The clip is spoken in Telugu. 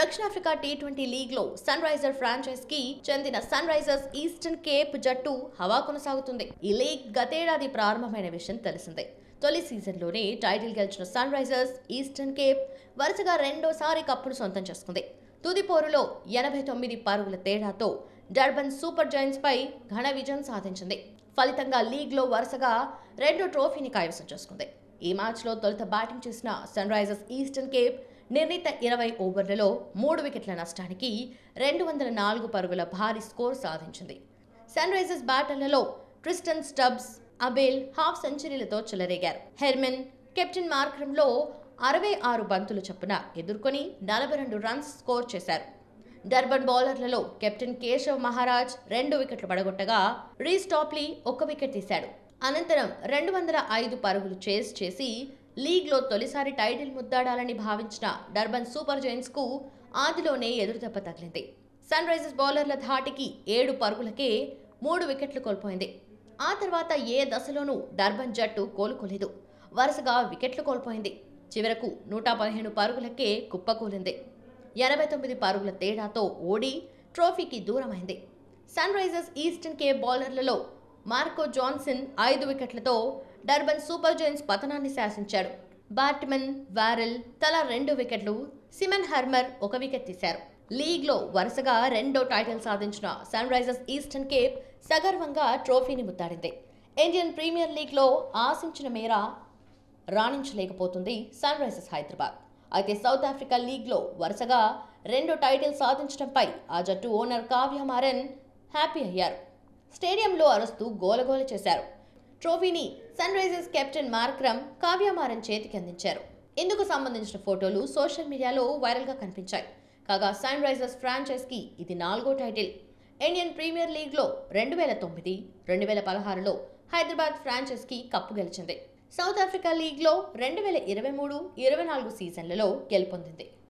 దక్షిణాఫ్రికా టీ ట్వంటీ లీగ్ లో సన్ రైజర్ ఫ్రాంచైజ్ కి చెందిన సన్ రైజర్స్ ఈస్టర్న్ కేప్ జట్టు హవా కొనసాగుతుంది ఈ లీగ్ గతేడాది ప్రారంభమైన విషయం తెలిసిందే తొలి సీజన్లోనే టైటిల్ గెలిచిన సన్ రైజర్స్ ఈస్టర్న్ కేప్ వరుసగా రెండోసారి కప్పును సొంతం చేసుకుంది తుది పోరులో ఎనభై తొమ్మిది పరుగుల తేడాతో డర్బన్ సూపర్ జైంట్స్ పై ఘన విజయం సాధించింది ఫలితంగా లీగ్లో వరుసగా రెండు ట్రోఫీని కైవసం చేసుకుంది ఈ మ్యాచ్లో తొలుత బ్యాటింగ్ చేసిన సన్ రైజర్స్ ఈస్టర్న్ కేప్ నిర్ణీత ఇరవై ఓవర్లలో మూడు వికెట్ల నష్టానికి రెండు వందల నాలుగు పరుగుల భారీ స్కోర్ సాధించింది సన్ రైజర్స్ బ్యాటర్లలో ట్రిస్టన్ స్టబ్స్ అబేల్ హాఫ్ సెంచరీలతో చెలరేగారు హెర్మెన్ కెప్టెన్ మార్క్రంలో అరవై ఆరు బంతులు చొప్పున ఎదుర్కొని నలభై రెండు రన్స్ స్కోర్ చేశారు డర్బన్ బౌలర్లలో కెప్టెన్ కేశవ్ మహారాజ్ రెండు వికెట్లు పడగొట్టగా రీస్టాప్లీ ఒక్క వికెట్ తీశాడు అనంతరం రెండు వందల ఐదు పరుగులు చేస్ చేసి లీగ్లో తొలిసారి టైటిల్ ముద్దాడాలని భావించిన డర్బన్ సూపర్ జైంట్స్ కు ఆదిలోనే ఎదురుదెబ్బ తగిలింది సన్ రైజర్స్ బౌలర్ల ధాటికి ఏడు పరుగులకే మూడు వికెట్లు కోల్పోయింది ఆ తర్వాత ఏ దశలోనూ డర్బన్ జట్టు కోలుకోలేదు వరుసగా వికెట్లు కోల్పోయింది చివరకు నూట పదిహేను పరుగులకే కుప్పకూలింది ఎనభై తొమ్మిది పరుగుల తేడాతో ఓడి ట్రోఫీకి దూరమైంది సన్ రైజర్స్ ఈస్టర్న్ కేప్ బౌలర్లలో మార్కో జాన్సన్ ఐదు వికెట్లతో డర్బన్ సూపర్ జైన్స్ పతనాన్ని శాసించాడు బాట్మన్ వారెల్ తలా రెండు వికెట్లు సిమన్ హర్మర్ ఒక వికెట్ తీశారు లీగ్లో వరుసగా రెండో టైటిల్ సాధించిన సన్ రైజర్స్ ఈస్టర్న్ కేప్ సగర్వంగా ట్రోఫీని ముత్తాడింది ఇండియన్ ప్రీమియర్ లీగ్లో ఆశించిన మేర రాణించలేకపోతుంది సన్ రైజర్స్ హైదరాబాద్ అయితే సౌత్ ఆఫ్రికా లీగ్లో వరుసగా రెండు టైటిల్ సాధించడంపై ఆ జట్టు ఓనర్ కావ్య మారన్ హ్యాపీ అయ్యారు స్టేడియంలో అరుస్తూ గోలగోల చేశారు ట్రోఫీని సన్ రైజర్స్ కెప్టెన్ మార్క్రమ్ కావ్యమారన్ చేతికి అందించారు ఇందుకు సంబంధించిన ఫోటోలు సోషల్ మీడియాలో వైరల్గా కనిపించాయి కాగా సన్ రైజర్స్ ఫ్రాంచైజ్కి ఇది నాలుగో టైటిల్ ఇండియన్ ప్రీమియర్ లీగ్లో రెండు వేల తొమ్మిది రెండు వేల పదహారులో హైదరాబాద్ ఫ్రాంచైజ్కి కప్పు గెలిచింది సౌత్ ఆఫ్రికా లీగ్లో రెండు వేల ఇరవై మూడు ఇరవై నాలుగు సీజన్లలో గెలుపొందింది